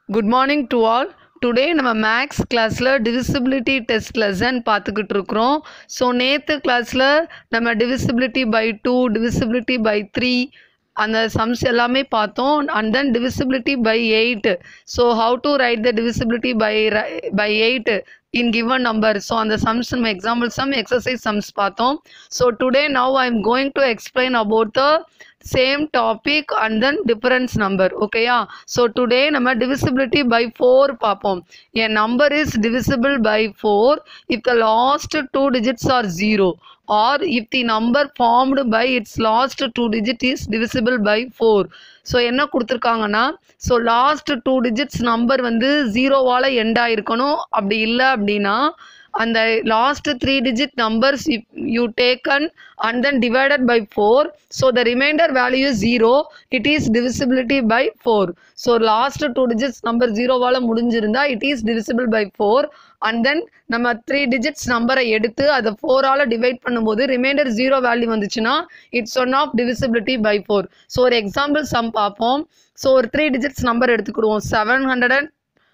good morning to all today நம்ம maths கிளாஸில் divisibility test lesson பார்த்துக்கிட்டு இருக்கிறோம் ஸோ நேற்று கிளாஸில் நம்ம divisibility by two divisibility by three அந்த சம்ஸ் எல்லாமே பார்த்தோம் and then divisibility by eight so how to write the divisibility by by eight in given number so அந்த சம்ஸ் நம்ம எக்ஸாம்பிள் சம் எக்ஸசைஸ் சம்ஸ் பார்த்தோம் so today now I am going to explain about the same topic and then difference number ஓகேயா so today நம்ம divisibility by four பார்ப்போம் a number is divisible by four if the last two digits are zero or if the number formed by its last two digit is divisible by four so என்ன கொடுத்துருக்காங்கன்னா so last two digits number வந்து ஜீரோவால் end ஆயிருக்கணும் அப்படி இல்லை அப்படின்னா அந்த last three digit numbers you taken and then divided by four so the remainder value zero it is divisibility by four so last two digits number ஜீரோவால் முடிஞ்சிருந்தா it is divisible by four and then நம்ம three digits நம்பரை எடுத்து அதை ஃபோரால் divide பண்ணும்போது remainder zero value வந்துச்சுன்னா it's one of divisibility by four so ஒரு எக்ஸாம்பிள் சம் பார்ப்போம் ஸோ ஒரு த்ரீ டிஜிட்ஸ் நம்பர் எடுத்துக்கிடுவோம் seven hundred and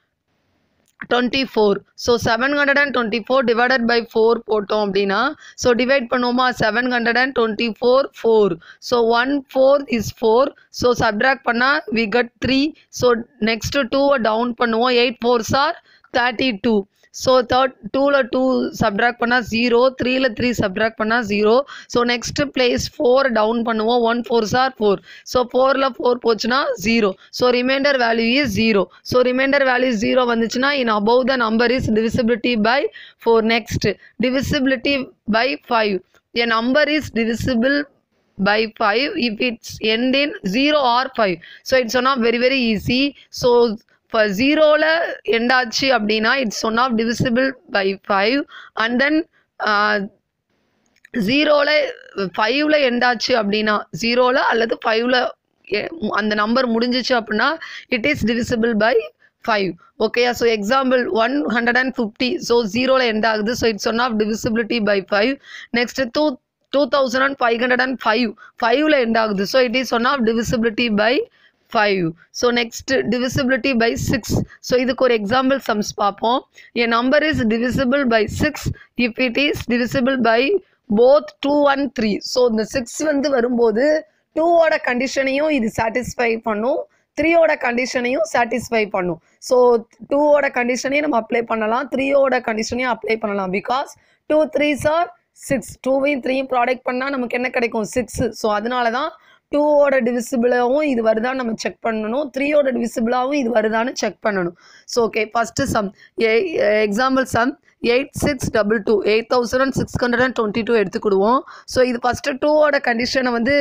twenty four so seven hundred and twenty four divided by four போட்டோம் அப்படின்னா so divide பண்ணுவோமா seven hundred and twenty four four so one four is four so subtract பண்ணால் we cut three so next டூவை down பண்ணுவோம் eight fours are thirty two so third டூவில் two subtract பண்ணால் zero த்ரீல three subtract பண்ணால் zero so next place four down பண்ணுவோம் one four சார் four so ஃபோரில் ஃபோர் போச்சுன்னா zero so remainder value is zero so remainder value zero வந்துச்சுன்னா in above the number is divisibility by four next divisibility by five a number is divisible by 5 if it's end in 0 or 5 so it's one of very very easy so இப்போ ஜீரோவில் end ஆச்சு அப்படின்னா it's one of divisible by five and then ஜீரோவில் ஃபைவ்ல end ஆச்சு அப்படின்னா ஜீரோவில் அல்லது ஃபைவ்ல அந்த நம்பர் முடிஞ்சிச்சு அப்படின்னா it is divisible by five ஓகேயா so example one hundred and fifty so ஜீரோவில் எண்ட் ஆகுது so it's one of divisibility by five next two two thousand and five hundred and five ஃபைவ்ல எண்ட் ஆகுது so it is one of divisibility by five so next divisibility by six so இதுக்கு ஒரு example sums பார்ப்போம் a number is divisible by six if it is divisible by both two and three so இந்த six வந்து வரும்போது டூவோட கண்டிஷனையும் இது satisfy பண்ணும் த்ரீயோட கண்டிஷனையும் சாட்டிஸ்ஃபை பண்ணும் ஸோ டூவோட கண்டிஷனையும் நம்ம அப்ளை பண்ணலாம் த்ரீயோட கண்டிஷனையும் அப்ளை பண்ணலாம் because two threes are six டூவையும் த்ரீயும் ப்ராடக்ட் பண்ணால் நமக்கு என்ன கிடைக்கும் சிக்ஸு ஸோ அதனால தான் டூவோட டிவிசிபிளாகவும் இது வருதான்னு நம்ம செக் பண்ணணும் த்ரீயோட டிவிசிபிளாகவும் இது வருதான்னு செக் பண்ணணும் so okay first sum example sum eight six double two eight thousand and six hundred and twenty two எடுத்துக்கிடுவோம் ஸோ இது ஃபஸ்ட்டு டூவோட கண்டிஷனை வந்து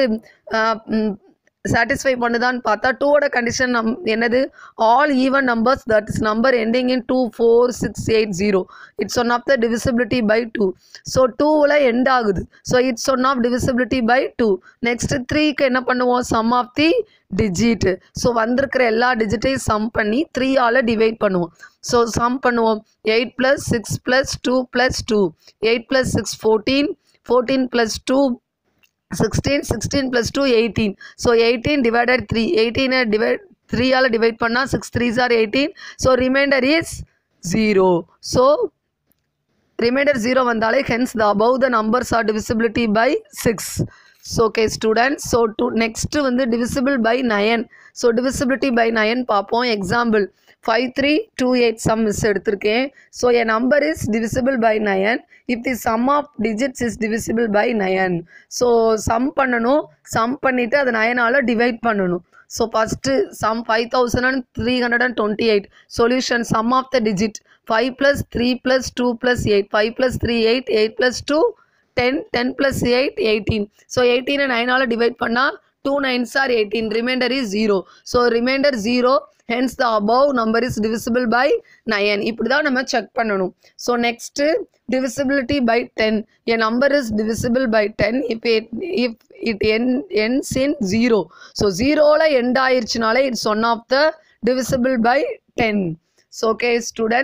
சாட்டிஸ்ஃபை பண்ணுதான்னு பார்த்தா டூவோட கண்டிஷன் நம் என்னது all even numbers that is number ending in two four six eight zero it's one of the divisibility by two so டூவில் எண்ட் ஆகுது so it's one of divisibility by two next த்ரீக்கு என்ன பண்ணுவோம் sum of the digit so வந்திருக்கிற எல்லா டிஜிட்டையும் sum பண்ணி த்ரீயால் டிவைட் பண்ணுவோம் ஸோ சம் பண்ணுவோம் eight plus six plus two plus two eight plus six fourteen fourteen plus two sixteen sixteen plus two eighteen so eighteen divided three எயிட்டீனை divide த்ரீயால் divide பண்ணால் six threes are eighteen so remainder is zero so remainder zero வந்தாலே hence the above the numbers are divisibility by six so okay students so to next வந்து divisible by nine so divisibility by nine பார்ப்போம் example five three two eight sum miss எடுத்திருக்கேன் so a number is divisible by nine if the sum of digits is divisible by nine so sum பண்ணணும் sum பண்ணிவிட்டு அதை நயனால் divide பண்ணணும் so first sum five thousand and three hundred and twenty eight solution sum of the digit five plus three plus two plus eight five plus three eight eight plus two ten ten plus eight eighteen so எயிட்டீனை நைனால் divide பண்ணால் two nines are eighteen remainder is zero so remainder zero hence the above number is divisible by nine இப்படி தான் நம்ம check பண்ணணும் so next divisibility by ten a number is divisible by ten if it if it என் ends in zero so ஜீரோவில் end ஆயிருச்சுனாலே it's one of the divisible by ten so okay students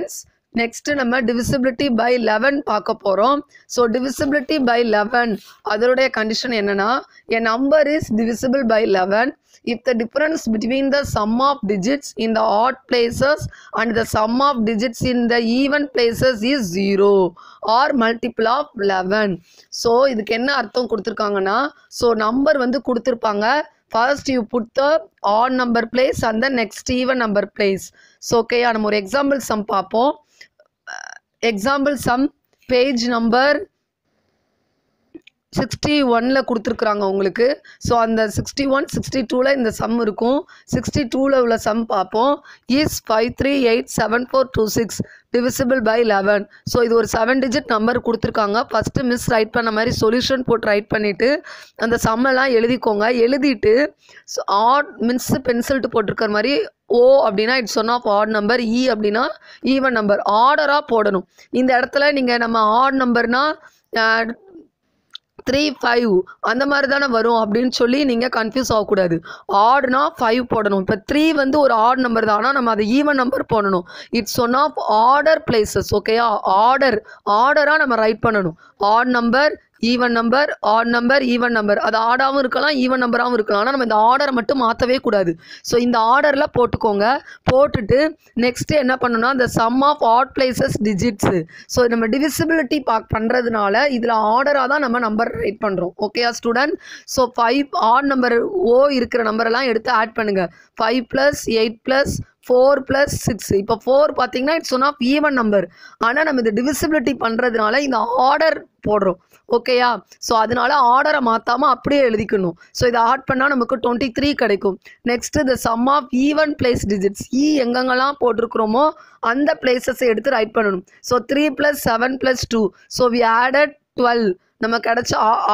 next நம்ம divisibility by eleven பார்க்க போகிறோம் so divisibility by eleven அதனுடைய condition என்னன்னா a number is divisible by eleven if the difference between the sum of digits in the odd places and the sum of digits in the even places is zero or multiple of 11 so இதுக்கு என்ன அர்த்தம் கொடுத்துருக்காங்கன்னா so number வந்து கொடுத்துருப்பாங்க first you put the odd number place and the next even number place so ஓகேயா நம்ம ஒரு example sum பார்ப்போம் example sum page number sixty ஒனில் கொடுத்துருக்குறாங்க உங்களுக்கு ஸோ அந்த சிக்ஸ்டி ஒன் சிக்ஸ்டி டூவில் இந்த சம் இருக்கும் சிக்ஸ்டி டூவில் உள்ள சம் பார்ப்போம் is five three eight seven four two six divisible by eleven so இது ஒரு செவன் டிஜிட் நம்பர் கொடுத்துருக்காங்க ஃபஸ்ட்டு மிஸ் ரைட் பண்ண மாதிரி சொல்யூஷன் போட்டு ரைட் பண்ணிவிட்டு அந்த சம்மெல்லாம் எழுதிக்கோங்க எழுதிட்டு ஸோ ஆட் மின்ஸ் பென்சில்ட்டு போட்டிருக்கிற மாதிரி ஓ அப்படின்னா it's one of odd number இ அப்படின்னா ஈவன் நம்பர் ஆர்டராக போடணும் இந்த இடத்துல நீங்கள் நம்ம ஆட் நம்பர்னால் த்ரீ ஃபைவ் அந்த மாதிரி தானே வரும் அப்படின்னு சொல்லி நீங்கள் கன்ஃபியூஸ் ஆகக்கூடாது ஆட்னா ஃபைவ் போடணும் இப்போ த்ரீ வந்து ஒரு ஆட் நம்பர் தான் ஆனால் நம்ம அதை ஈவன் நம்பர் போடணும் it's one of order places ஓகேயா ஆர்டர் ஆர்டராக நம்ம ரைட் பண்ணணும் odd number even number odd number even number அது ஆடாகவும் இருக்கலாம் ஈவன் நம்பராகவும் இருக்கலாம் ஆனால் நம்ம இந்த ஆர்டரை மட்டும் மாற்றவே கூடாது ஸோ இந்த ஆர்டரில் போட்டுக்கோங்க போட்டுட்டு நெக்ஸ்ட்டு என்ன பண்ணணும்னா இந்த sum of add places digits so நம்ம டிவிசிபிலிட்டி பார்க் பண்ணுறதுனால இதில் ஆர்டராக தான் நம்ம நம்பர் ரைட் பண்ணுறோம் ஓகேயா student so five odd number ஓ இருக்கிற நம்பரெல்லாம் எடுத்து ஆட் பண்ணுங்கள் five plus eight plus four plus six இப்போ ஃபோர் பார்த்தீங்கன்னா it's one of even number ஆனால் நம்ம இந்த டிவிசிபிலிட்டி பண்ணுறதுனால இந்த ஆர்டர் போடுறோம் ஓகேயா ஸோ அதனால ஆர்டரை மாற்றாமல் அப்படியே எழுதிக்கணும் ஸோ இதை ஆட் பண்ணால் நமக்கு டுவெண்ட்டி த்ரீ கிடைக்கும் next the sum of even place digits இ எங்கெங்கெல்லாம் போட்டிருக்கிறோமோ அந்த பிளேசஸை எடுத்து ரைட் பண்ணணும் so three plus seven plus two so we added twelve நம்ம கிடைச்ச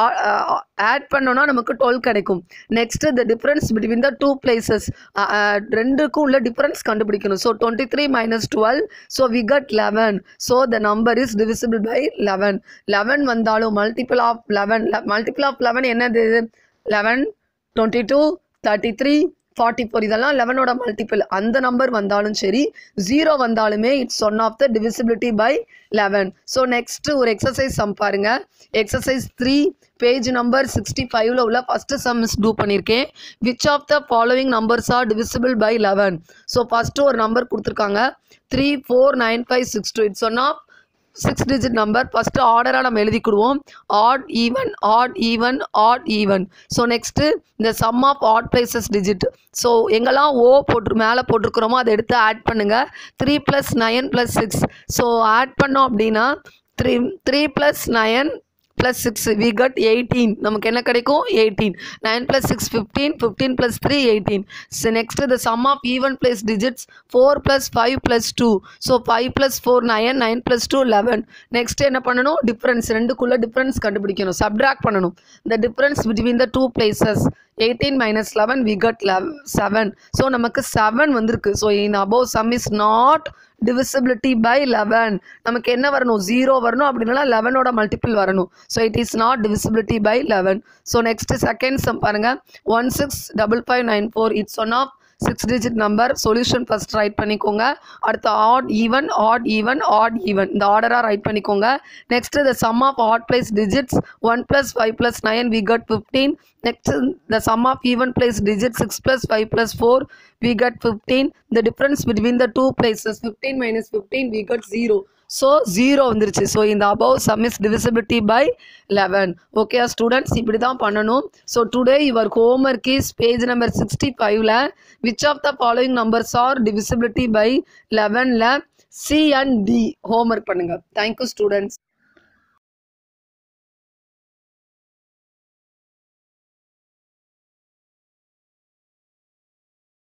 ஆட் பண்ணோன்னா நமக்கு டுவெல் கிடைக்கும் next the difference between the two places ரெண்டுக்கும் உள்ள டிஃப்ரென்ஸ் கண்டுபிடிக்கணும் so twenty three minus twelve so we got eleven so the number is divisible by eleven eleven வந்தாலும் multiple of eleven multiple of eleven என்னது eleven twenty two thirty three forty four இதெல்லாம் லெவனோட multiple அந்த number வந்தாலும் சரி zero வந்தாலுமே it's one of the divisibility by eleven so next ஒரு exercise sum பாருங்க exercise three page number sixty ஃபைவ்ல உள்ள ஃபஸ்ட்டு சம் மிஸ் டூ பண்ணியிருக்கேன் which of the following numbers are divisible by eleven so first ஒரு number கொடுத்துருக்காங்க three four nine five six two it's one of six digit number first ஆர்டராக நம்ம எழுதிக்கிடுவோம் add even add even add even so next இந்த sum of add places digit so எங்கெல்லாம் ஓ போட்டு மேலே போட்டிருக்கிறோமோ அதை எடுத்து ஆட் பண்ணுங்கள் three plus nine plus six so add பண்ணோம் அப்படின்னா three three plus nine plus six we got eighteen நமக்கு என்ன கிடைக்கும் eighteen nine plus six fifteen fifteen plus three eighteen so next the sum of even plus digits four plus five plus two so five plus four nine nine plus two eleven next என்ன பண்ணணும் difference ரெண்டுக்குள்ள difference கண்டுபிடிக்கணும் subtract பண்ணணும் the difference between the two places eighteen minus eleven we got லெவ் seven so நமக்கு seven வந்திருக்கு so in above sum is not divisibility by eleven நமக்கு என்ன வரணும் ஜீரோ வரணும் அப்படின்னா லெவனோட மல்டிபிள் வரணும் so it is not divisibility by eleven so next second sum பாருங்க one six double five nine four it's one of six digit number solution first write பண்ணிக்கோங்க அடுத்து add even add even add even இந்த ஆர்டராக write பண்ணிக்கோங்க next the sum of add place digits one plus five plus nine we got fifteen next the sum of even place digit six plus five plus four we got fifteen the difference between the two places fifteen minus fifteen we got zero so zero வந்துருச்சு so இந்த above sum is divisibility by eleven okay students இப்படி தான் பண்ணணும் so today your homework is page number sixty ஃபைவ்ல which of the following numbers are divisibility by லெவனில் C and D homework பண்ணுங்கள் thank you students